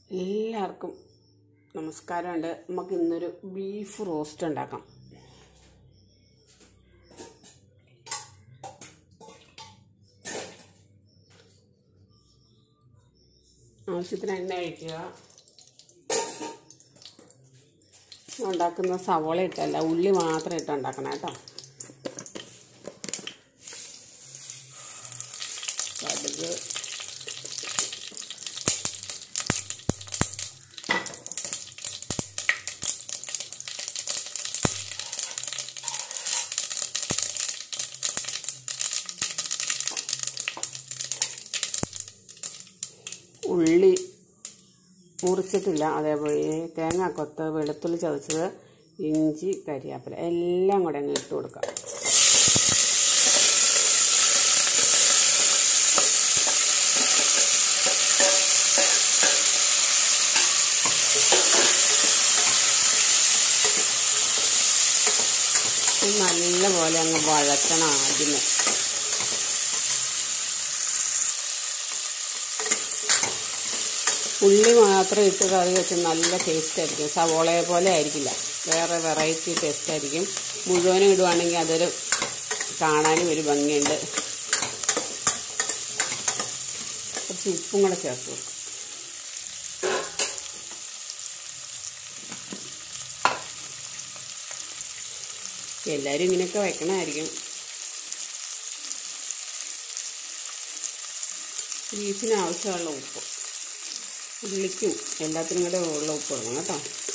എല്ലാവർക്കും നമസ്കാരമുണ്ട് നമുക്ക് ഇന്നൊരു ബീഫ് റോസ്റ്റ് ഉണ്ടാക്കാം ആവശ്യത്തിന് എണ്ണ ഒഴിക്കുക ഉണ്ടാക്കുന്ന സവോള ഇട്ടല്ല ഉള്ളി മാത്രം ഇട്ട് ഉണ്ടാക്കണം കേട്ടോ കടുക് ഉള്ളി മുറിച്ചിട്ടില്ല അതേപോലെ തേങ്ങാക്കൊത്ത് വെളുത്തുള്ളി ചതച്ചത് ഇഞ്ചി കരിയാപ്പില എല്ലാം കൂടെ അങ്ങ് ഇട്ട് കൊടുക്കാം ഇത് നല്ലപോലെ അങ്ങ് വഴറ്റണം ആദ്യമേ ഉള്ളി മാത്രം ഇട്ട് കറി വെച്ച് നല്ല ടേസ്റ്റ് ആയിരിക്കും സവോളയെ പോലെ ആയിരിക്കില്ല വേറെ വെറൈറ്റി ടേസ്റ്റ് ആയിരിക്കും മുഴുവനും ഇടുവാണെങ്കിൽ അതൊരു കാണാനും ഒരു ഭംഗിയുണ്ട് കുറച്ച് ഉപ്പും കൂടെ ചേർത്ത് കൊടുക്കും എല്ലാവരും ഇങ്ങനെയൊക്കെ വെക്കണമായിരിക്കും ബീഫിന് ആവശ്യമുള്ള ഉപ്പ് ഉള്ളിക്കും എല്ലാത്തിനും കൂടെ ഉള്ള ഉപ്പ് ഇടണം കേട്ടോ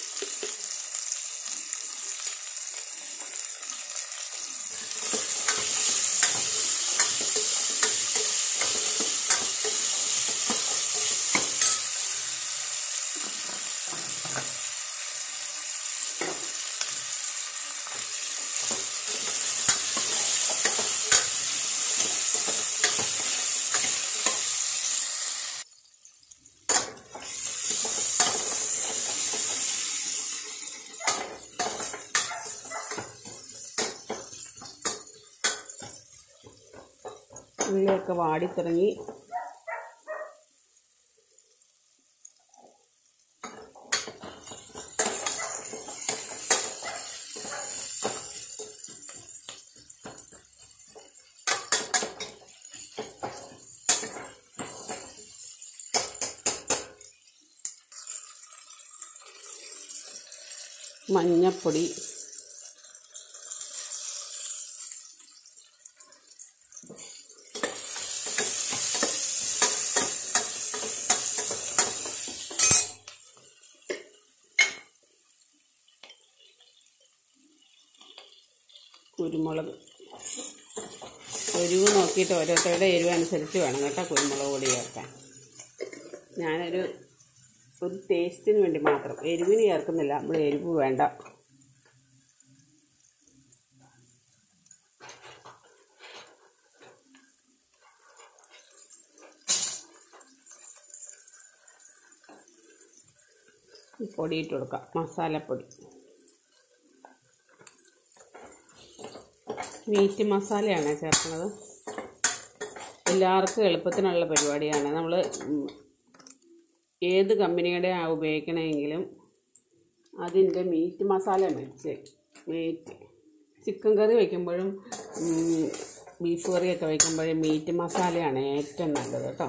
ഉള്ളിയൊക്കെ വാടിത്തിറങ്ങി മഞ്ഞപ്പൊടി കുരുമുളക് എരിവ് നോക്കിയിട്ട് ഓരോരുത്തരുടെ എരിവ് അനുസരിച്ച് വേണം കേട്ടോ കുരുമുളക് പൊടി ചേർക്കാൻ ഞാനൊരു ഒരു ടേസ്റ്റിന് വേണ്ടി മാത്രം എരിവിന് ചേർക്കുന്നില്ല നമ്മൾ എരിവ് വേണ്ട പൊടി ഇട്ട് കൊടുക്കാം മസാലപ്പൊടി മീറ്റ് മസാലയാണ് ചേർക്കുന്നത് എല്ലാവർക്കും എളുപ്പത്തിനുള്ള പരിപാടിയാണ് നമ്മൾ ഏത് കമ്പനിയുടെ ആ ഉപയോഗിക്കണമെങ്കിലും അതിൻ്റെ മീറ്റ് മസാല മേടിച്ച് മീറ്റ് ചിക്കൻ കറി വയ്ക്കുമ്പോഴും ബീഫ് കറിയൊക്കെ വയ്ക്കുമ്പോഴും മീറ്റ് മസാലയാണ് ഏറ്റവും നല്ലത് കേട്ടോ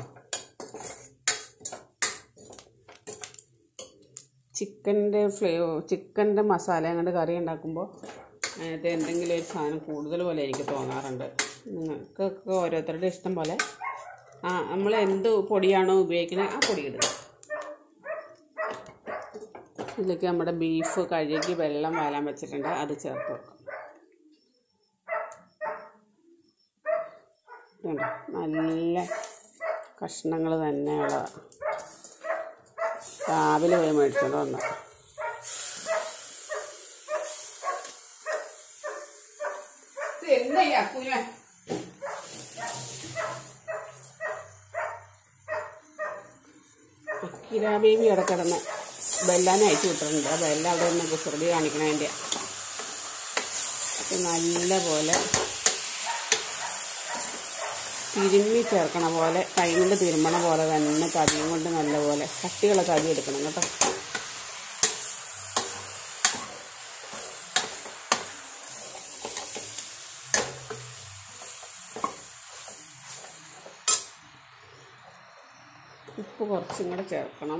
ചിക്കൻ്റെ ഫ്ലേവർ ചിക്കൻ്റെ മസാല അങ്ങോട്ട് കറി ഉണ്ടാക്കുമ്പോൾ അതിനകത്ത് എന്തെങ്കിലും ഒരു സാധനം കൂടുതൽ പോലെ എനിക്ക് തോന്നാറുണ്ട് നിങ്ങൾക്കൊക്കെ ഓരോരുത്തരുടെ ഇഷ്ടം പോലെ ആ നമ്മൾ എന്ത് പൊടിയാണോ ഉപയോഗിക്കുന്നത് ആ പൊടി ഇടുക ഇതിലേക്ക് നമ്മുടെ ബീഫ് കഴുകി വെള്ളം വാലാൻ വെച്ചിട്ടുണ്ട് അത് ചേർത്ത് വെക്കാം നല്ല കഷ്ണങ്ങൾ തന്നെയുള്ള രാവിലെ പോയി മേടിച്ചോണ്ട് വന്ന അക്കിര ബേബി അവിടെ കിടന്ന് ബെല്ലാനെ അയച്ചു വിട്ടിട്ടുണ്ട് ആ ബെല്ല അവിടെ നിന്ന് കുസൃതി കാണിക്കണതിൻ്റെ നല്ല പോലെ തിരുമ്മി ചേർക്കണ പോലെ കൈ കൊണ്ട് തിരുമ്മണ പോലെ തന്നെ തവിയും കൊണ്ട് നല്ലപോലെ കട്ടിയുള്ള തവി എടുക്കണം കേട്ടോ ഉപ്പ് കുറച്ചും കൂടെ ചേർക്കണം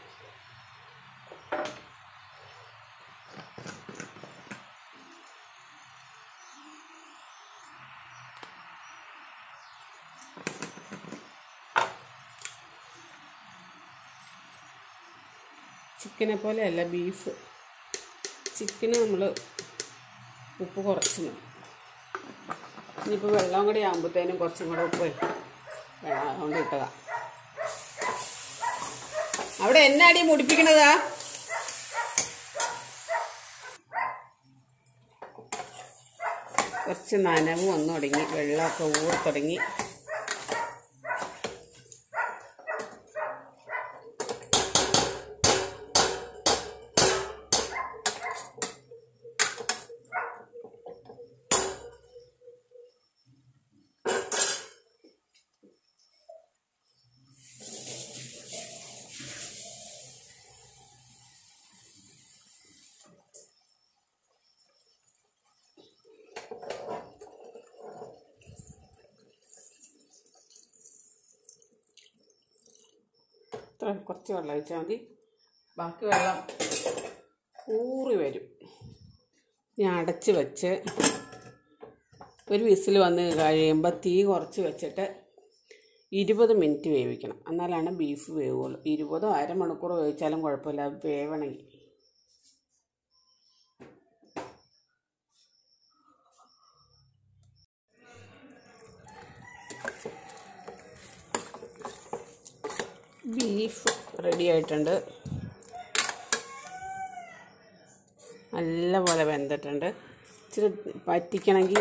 ചിക്കനെ പോലെയല്ല ബീഫ് ചിക്കന് നമ്മൾ ഉപ്പ് കുറച്ച് മതി ഇനിയിപ്പോൾ വെള്ളം കൂടി ആകുമ്പോഴത്തേനും കുറച്ചും കൂടെ ഉപ്പ് വേണം അതുകൊണ്ട് ഇട്ടതാ അവിടെ എന്നാടി മുടിപ്പിക്കണതാ കുറച്ച് നനവ് വന്നു തുടങ്ങി വെള്ളമൊക്കെ ഊറി തുടങ്ങി ഇത്ര കുറച്ച് വെള്ളം ഒഴിച്ചാൽ മതി ബാക്കി വെള്ളം ഊറി വരും ഞാൻ അടച്ച് വെച്ച് ഒരു വിസിൽ വന്ന് കഴിയുമ്പോൾ തീ കുറച്ച് വെച്ചിട്ട് ഇരുപത് മിനിറ്റ് വേവിക്കണം എന്നാലാണ് ബീഫ് വേവുള്ളൂ ഇരുപതോ അരമണിക്കൂർ വേവിച്ചാലും കുഴപ്പമില്ല അത് വേവണമെങ്കിൽ ബീഫ് റെഡി ആയിട്ടുണ്ട് നല്ലപോലെ വെന്തിട്ടുണ്ട് ഇച്ചിരി പറ്റിക്കണമെങ്കിൽ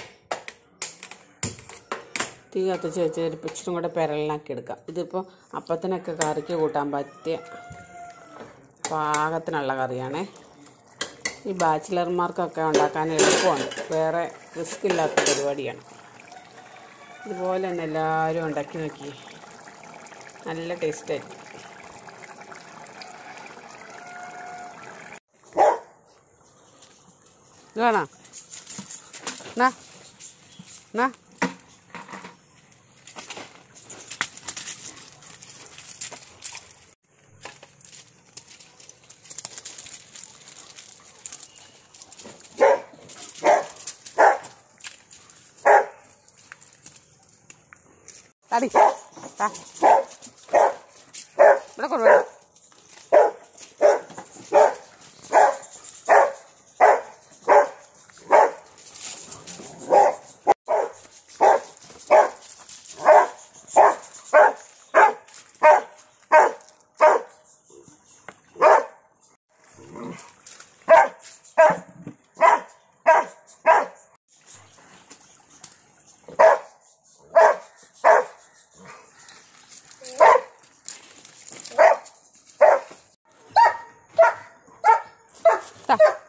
തീ കത്തിച്ച് വെച്ച് ഒരു ഇച്ചിരി കൂടെ പെരളിനാക്കി എടുക്കാം ഇതിപ്പോൾ അപ്പത്തിനൊക്കെ കറിക്ക് കൂട്ടാൻ പറ്റിയ പാകത്തിനുള്ള കറിയാണേ ഈ ബാച്ചിലർമാർക്കൊക്കെ ഉണ്ടാക്കാൻ എളുപ്പമാണ് വേറെ റിസ്ക് ഇല്ലാത്ത പരിപാടിയാണ് ഇതുപോലെ തന്നെ എല്ലാവരും ഉണ്ടാക്കി നോക്കി നല്ല ടേസ്റ്റ് ആയിരിക്കും ഇത് വേണോ എന്നാ എന്നാ തടി താ ഇവിടെ കൊണ്ടുവരാം താ